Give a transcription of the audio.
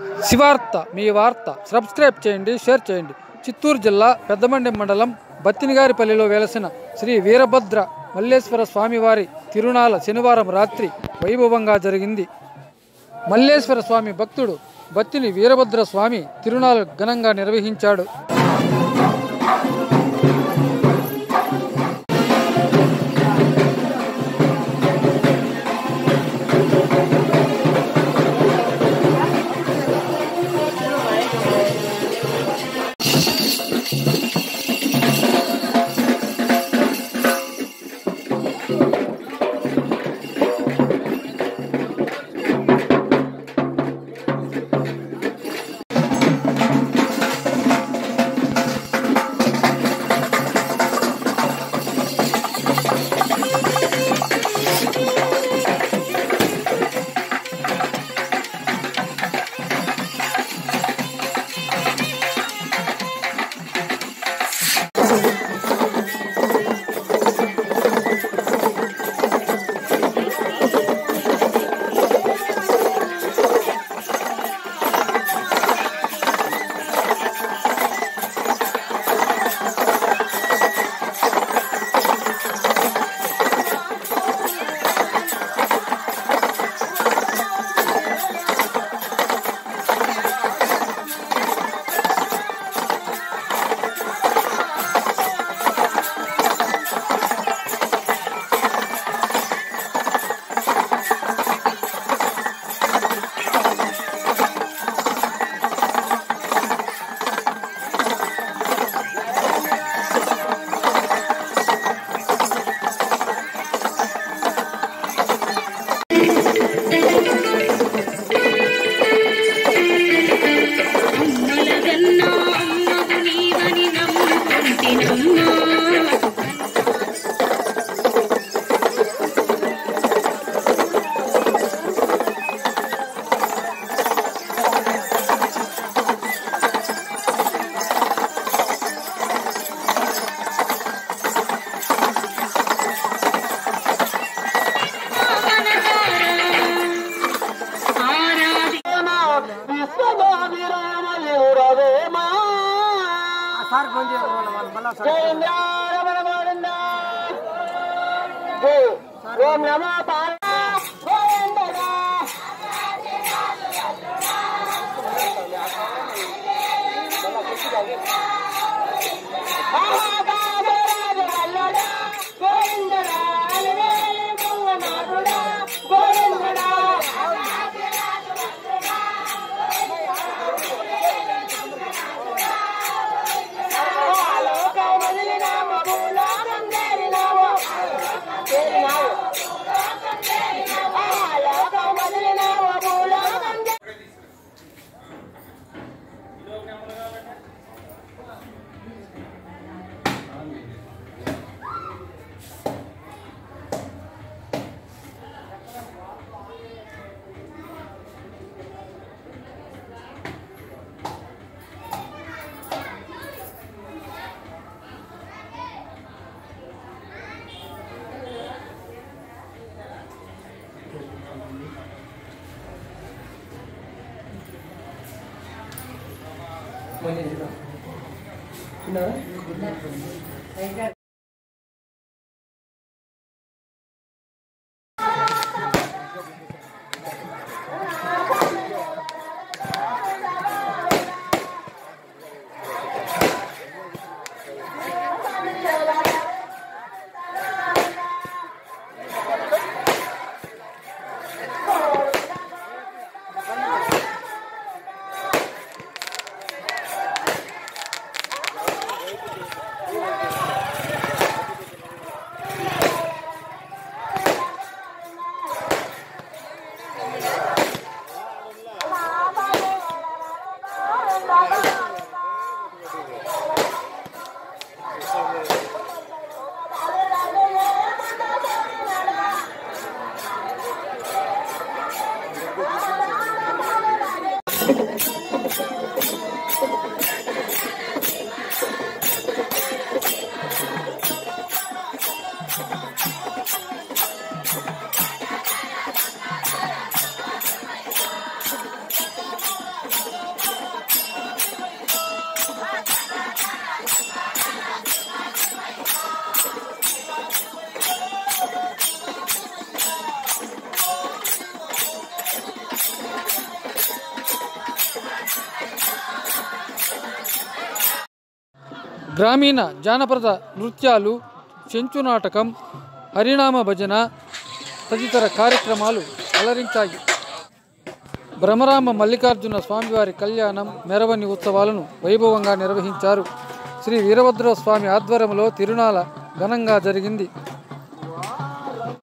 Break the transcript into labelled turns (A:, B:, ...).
A: శివార్త మీ వార్త సబ్స్క్రైబ్ చేయండి షేర్ చేయండి చిత్తూరు జిల్లా పెద్దమండి మండలం బత్తినిగారిపల్లిలో వెలసిన శ్రీ వీరభద్ర మల్లేశ్వర స్వామివారి తిరునాళ శనివారం రాత్రి వైభవంగా జరిగింది మల్లేశ్వర స్వామి భక్తుడు బత్తిని వీరభద్ర స్వామి తిరునాళ ఘనంగా నిర్వహించాడు
B: అమ్మలగన్నా అమ్మగు నీవని నమ్ముకుంటినమ్మా ఆరాధి
C: ఓం నమో
A: గ్రామీణ జానపద నృత్యాలు చెంచు నాటకం హరినామ భజన తదితర కార్యక్రమాలు అలరించాయి భ్రమరామ మల్లికార్జున స్వామివారి కళ్యాణం మెరవని ఉత్సవాలను వైభవంగా నిర్వహించారు శ్రీ వీరభద్ర స్వామి ఆధ్వర్యంలో తిరునాల ఘనంగా జరిగింది